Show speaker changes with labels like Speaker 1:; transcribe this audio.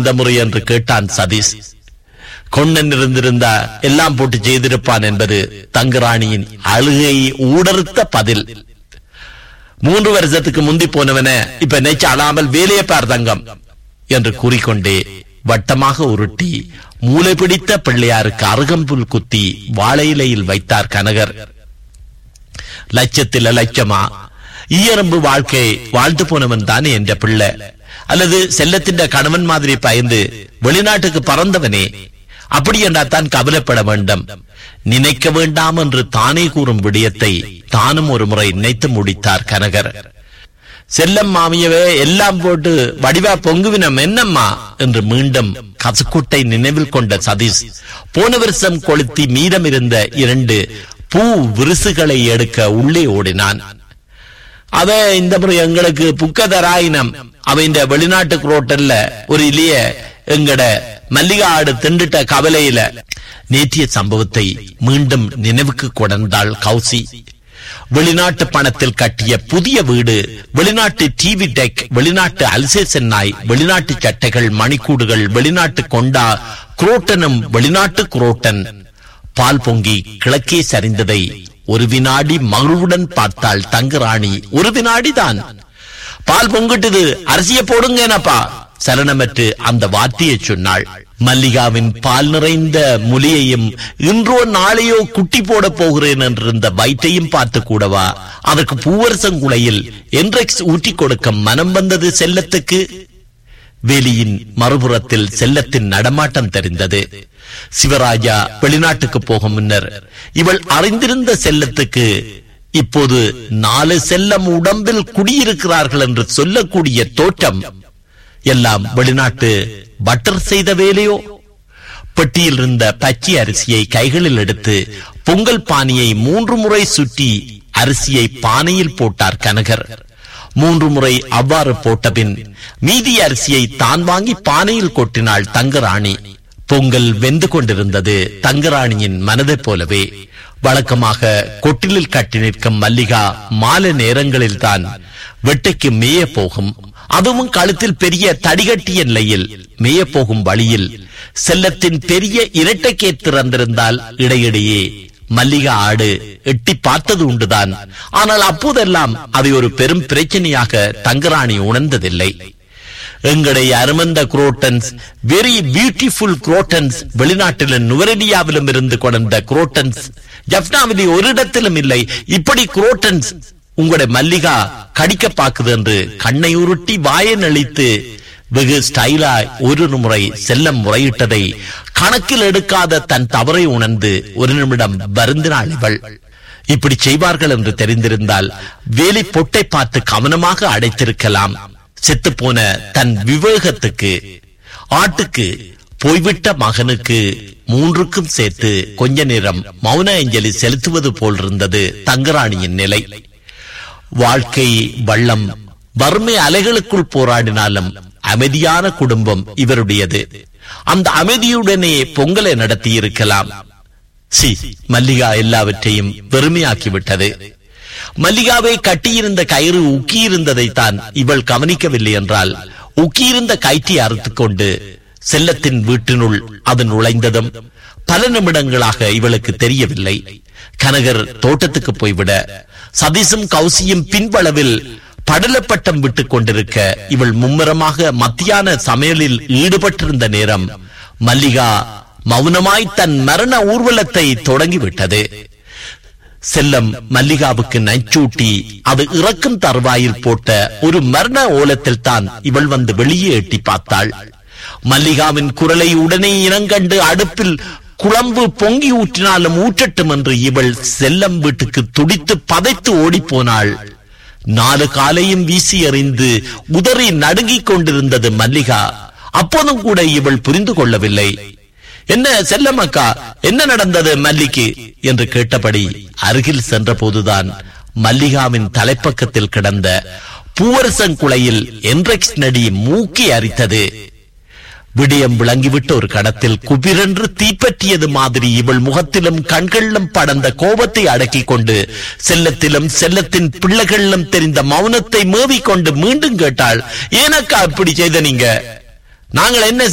Speaker 1: இந்த முறை என்று கேட்டான் சதீஷ் கொன்னன் இருந்திருந்தா எல்லாம் போட்டு செய்திருப்பான் என்பது தங்கராணியின் அழுகை ஊடறுத்த பதில் மூன்று வருஷத்துக்கு முந்தி போனவன இப்ப நெச்சு அழாமல் வேலையை பார் தங்கம் என்று கூறிக்கொண்டே வட்டமாக உருட்டி மூளை பிடித்த பிள்ளையாருக்கு அருகம்புல் குத்தி வாழை இலையில் வைத்தார் கனகர் லட்சத்தில லட்சமா ஈயரம்பு வாழ்க்கை வாழ்ந்து போனவன் தானே என்ற பிள்ளை அல்லது செல்லத்தின் கணவன் மாதிரி பயந்து வெளிநாட்டுக்கு பறந்தவனே அப்படி என்றா தான் கவலைப்பட வேண்டும் நினைக்க வேண்டாம் என்று தானே கூறும் விடயத்தை தானும் ஒரு முறை நினைத்து முடித்தார் கனகர் செல்லம் மாமியவே எல்லாம் போட்டு வடிவா பொங்குவினம் என்னம்மா என்று மீண்டும் கசுக்குட்டை நினைவில் கொண்ட சதீஷ் போன வருஷம் கொளுத்தி மீதம் இருந்த இரண்டு பூ விரிசுகளை எடுக்க உள்ளே ஓடினான் அவ இந்த முறை எங்களுக்கு புக்கதராயினம் அவ இந்த வெளிநாட்டு குரோட்டல்ல ஒரு இலிய எங்கட மல்லிகா ஆடு திண்டுட்ட கவலையில நேற்றிய சம்பவத்தை மீண்டும் நினைவுக்கு கொடர்ந்தாள் கௌசி வெளிநாட்டு பணத்தில் கட்டிய புதிய வீடு வெளிநாட்டு டிவி டெக் வெளிநாட்டு அல்சேசன் நாய் வெளிநாட்டு சட்டைகள் மணிக்கூடுகள் வெளிநாட்டு கொண்டா குரோட்டனும் வெளிநாட்டு குரோட்டன் பால் பொங்கி கிழக்கே சரிந்ததை ஒரு வினாடி மகிழ்வுடன் பார்த்தாள் தங்கராணி ஒரு வினாடிதான் பால் பொங்கிட்டுது அரிசிய போடுங்கனப்பா சலனமற்று அந்த வார்த்தையை சொன்னாள் மல்லிகாவின் பால் நிறைந்த முலியையும் இன்றோ நாளையோ குட்டி போட போகிறேன் என்றிருந்த வயிற்றையும் பார்த்து கூடவா அதற்கு பூவரசங்குலையில் என்ரெக்ஸ் ஊற்றி கொடுக்க மனம் வந்தது செல்லத்துக்கு வேலியின் மறுபுறத்தில் செல்லத்தின் நடமாட்டம் தெரிந்தது சிவராஜா வெளிநாட்டுக்கு போக முன்னர் இவள் அறிந்திருந்த செல்லத்துக்கு இப்போது நாலு செல்லம் உடம்பில் குடியிருக்கிறார்கள் என்று சொல்லக்கூடிய தோற்றம் எல்லாம் வெளிநாட்டு பட்டர் செய்த வேலையோ பெட்டியில் இருந்த பச்சை அரிசியை கைகளில் எடுத்து பொங்கல் பானையை மூன்று முறை சுற்றி அரிசியை பானையில் போட்டார் கனகர் மூன்று முறை அவ்வாறு போட்டபின் மீதி அரிசியை தான் வாங்கி பானையில் கொட்டினாள் தங்கராணி பொங்கல் வெந்து கொண்டிருந்தது தங்கராணியின் மனதைப் போலவே வழக்கமாக கொட்டிலில் கட்டி நிற்கும் மல்லிகா மாலை நேரங்களில் தான் வெட்டைக்கு மேய போகும் அதுவும் கழுத்தில் பெரிய தடிகட்டிய நிலையில் மேய போகும் வழியில் செல்லத்தின் பெரிய இரட்டைக்கே திறந்திருந்தால் இடையிடையே மல்லிகா ஆடு எட்டி பார்த்தது உண்டுதான் ஆனால் அப்போதெல்லாம் அதை ஒரு பெரும் பிரச்சனையாக தங்கராணி உணர்ந்ததில்லை எங்களுடைய அருமந்த குரோட்டன்ஸ் வெரி பியூட்டிஃபுல் குரோட்டன்ஸ் வெளிநாட்டிலும் நுவரெலியாவிலும் இருந்து கொண்ட குரோட்டன்ஸ் ஜப்னாவிலே ஒரு இடத்திலும் இல்லை இப்படி குரோட்டன்ஸ் உங்களுடைய மல்லிகா கடிக்க பாக்குது என்று கண்ணை உருட்டி வாயை நழித்து வெகு ஸ்டைலா ஒரு முறை செல்லம் முறையிட்டதை கணக்கில் எடுக்காத தன் தவறை உணர்ந்து ஒரு நிமிடம் வருந்தினாள் இவள் இப்படி செய்வார்கள் என்று தெரிந்திருந்தால் வேலை பொட்டை பார்த்து கவனமாக அடைத்திருக்கலாம் செத்துப்போன தன் விவேகத்துக்கு ஆட்டுக்கு போய்விட்ட மகனுக்கு மூன்றுக்கும் சேர்த்து கொஞ்ச நேரம் மௌன அஞ்சலி செலுத்துவது போல் இருந்தது தங்கராணியின் நிலை வாழ்க்கை வள்ளம் வறுமை அலைகளுக்குள் போராடினாலும் அமைதியான குடும்பம் இவருடையது அந்த அமைதியுடனே பொங்கலை நடத்தி இருக்கலாம் சி மல்லிகா எல்லாவற்றையும் வெறுமையாக்கி விட்டது மல்லிகாவை கட்டியிருந்த கயிறு உக்கியிருந்ததை தான் இவள் கவனிக்கவில்லை என்றால் உக்கியிருந்த கயிற்றை அறுத்துக் கொண்டு செல்லத்தின் வீட்டினுள் அது நுழைந்ததும் பல நிமிடங்களாக இவளுக்கு தெரியவில்லை கனகர் தோட்டத்துக்கு போய்விட சதீஷும் கௌசியும் பின்பளவில் படலப்பட்டம் விட்டுக் கொண்டிருக்க இவள் மும்முரமாக மத்தியான சமையலில் ஈடுபட்டிருந்த நேரம் மல்லிகா மௌனமாய் தன் மரண ஊர்வலத்தை தொடங்கிவிட்டது செல்லம் மல்லிகாவுக்கு நச்சூட்டி அது இறக்கும் தருவாயில் போட்ட ஒரு மரண ஓலத்தில் தான் இவள் வந்து வெளியே எட்டி பார்த்தாள் மல்லிகாவின் குரலை உடனே இனங்கண்டு அடுப்பில் குழம்பு பொங்கி ஊற்றினாலும் ஊற்றட்டும் என்று இவள் செல்லம் வீட்டுக்கு துடித்து பதைத்து ஓடிப்போனாள் நாலு காலையும் வீசி எறிந்து உதறி நடுங்கிக் கொண்டிருந்தது மல்லிகா அப்போதும் கூட இவள் புரிந்து கொள்ளவில்லை என்ன செல்லமக்கா என்ன நடந்தது மல்லிக்கு என்று கேட்டபடி அருகில் சென்ற போதுதான் மல்லிகாவின் தலைப்பக்கத்தில் கிடந்த பூவரசங்குலையில் என்ரெக்ஸ் நடி மூக்கி அரித்தது விடயம் விளங்கிவிட்ட ஒரு கடத்தில் குபிரென்று தீப்பற்றியது மாதிரி இவள் முகத்திலும் கண்களிலும் படர்ந்த கோபத்தை அடக்கிக் கொண்டு செல்லத்திலும் செல்லத்தின் பிள்ளைகளிலும் தெரிந்த மௌனத்தை மேவிக்கொண்டு மீண்டும் கேட்டாள் ஏனக்கா இப்படி செய்த நீங்க நாங்கள் என்ன